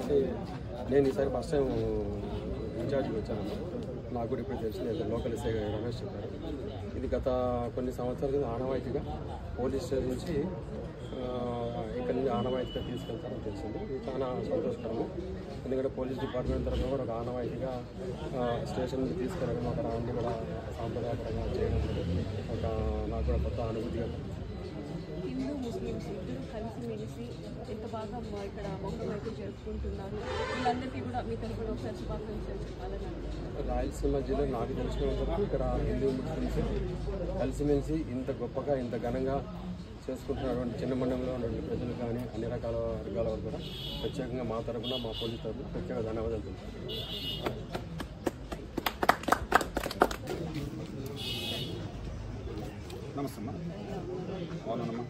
చెప్పేసి నేను ఈసారి ఫస్ట్ టైం ఇన్ఛార్జ్కి వచ్చాను నాకు కూడా ఇప్పుడు తెలిసింది లోకల్ ఎస్ఐ రమేష్ చెప్పారు ఇది గత కొన్ని సంవత్సరాల క్రితం ఆనవాయితీగా పోలీస్ స్టేషన్ నుంచి ఆ, ఇక్కడ నుంచి ఆనవాయితీగా తీసుకెళ్తారని తెలిసింది ఇది చాలా సంతోషకరము ఎందుకంటే పోలీస్ డిపార్ట్మెంట్ తరఫున కూడా ఒక ఆనవాయితీగా ఆ, స్టేషన్ నుంచి తీసుకెళ్ళడం ఒక రాండి కూడా సాంప్రదాయపరంగా చేయడం ఒక నాకు కూడా కొత్త అనుభూతిగా హిందూ ముస్లిమ్స్ ఇద్దరు కలిసిమెలిసి ఎంత బాగా మా ఇక్కడ మొక్కలు అయితే జరుపుకుంటున్నారు వీళ్ళందరికీ కూడా మీ తరఫున ఒకసారి శుభాకాంక్షలు చెప్పాలని అనుకుంటున్నాను రాయలసీమ జిల్లా నాకు తెలిసినంత వరకు ఇక్కడ హిందూ ముస్లిమ్స్ కలిసిమెలిసి ఇంత గొప్పగా ఇంత ఘనంగా చేసుకుంటున్నటువంటి చిన్న మండలంలో ఉన్నటువంటి ప్రజలు కానీ అన్ని రకాల వర్గాల వారు కూడా ప్రత్యేకంగా మా తరఫున మా పోలీస్ తరఫున ప్రత్యేక ధన్యవాదాలు తెలుపుతున్నాను నమస్తే అమ్మా బాగున్నానమ్మా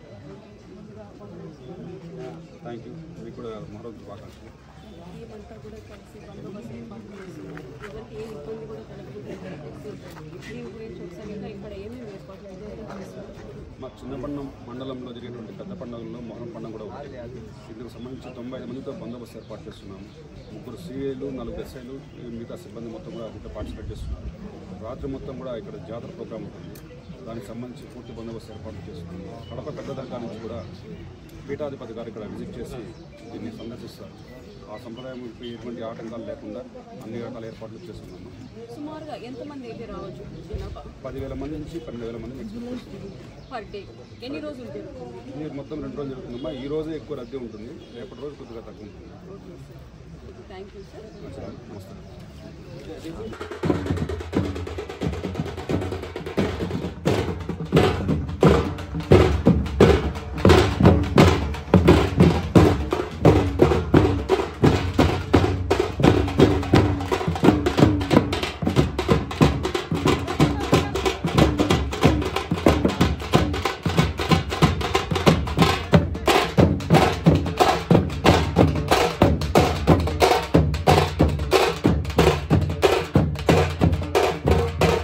థ్యాంక్ యూ మీకు కూడా మరో శుభాకాంక్షలు ఏమంతా కూడా కలిసి బందోబస్తు ఏర్పాటు చేస్తున్నారు ఎవరికి ఏ ఇబ్బంది కూడా కలగకుండా దీని గురించి ఒకసారి ఇంకా ఇక్కడ ఏమేమి ఏర్పాట్లు చేస్తున్నారు మా చిన్నపట్నం మండలంలో జరిగేటువంటి పెద్ద పండుగల్లో మొహరం పండుగ కూడా ఒకటి ఇందుకు సంబంధించి తొంభై ఐదు మందితో బందోబస్తు ఏర్పాటు చేస్తున్నాము ముగ్గురు సీఏలు నలుగురు ఎస్ఐలు మిగతా సిబ్బంది మొత్తం కూడా దీంట్లో పార్టిసిపేట్ చేస్తున్నారు రాత్రి మొత్తం కూడా ఇక్కడ జాతర ప్రోగ్రామ్ ఉంటుంది దానికి సంబంధించి పూర్తి బందోబస్తు ఏర్పాటు చేస్తున్నాము కడప పెద్ద దర్గా నుంచి కూడా పీఠాధిపతి గారు ఇక్కడ విజిట్ చేసి దీన్ని సందర్శిస్తారు ఆ సంప్రదాయం ఎటువంటి ఆటంకాలు లేకుండా అన్ని రకాల ఏర్పాట్లు చేస్తున్నాము సుమారుగా ఎంతమంది అయితే రావచ్చు జనాభా పదివేల మంది నుంచి పన్నెండు వేల మంది ఎక్స్పెక్ట్ చేస్తున్నాము పర్ డే ఎన్ని రోజులు జరుగుతుంది ఇది మొత్తం రెండు రోజులు జరుగుతుందమ్మా ఈ రోజు ఎక్కువ రద్దీ ఉంటుంది రేపటి రోజు కొద్దిగా తక్కువ ఉంటుంది okay sir thank you sir నమస్కారం నమస్కారం థ్యాంక్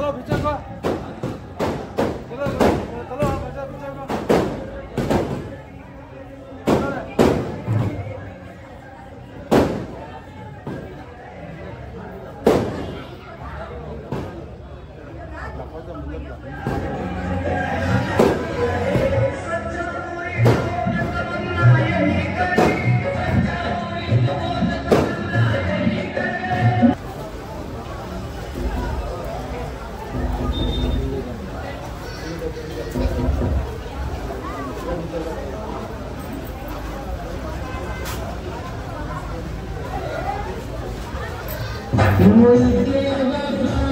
Thank you.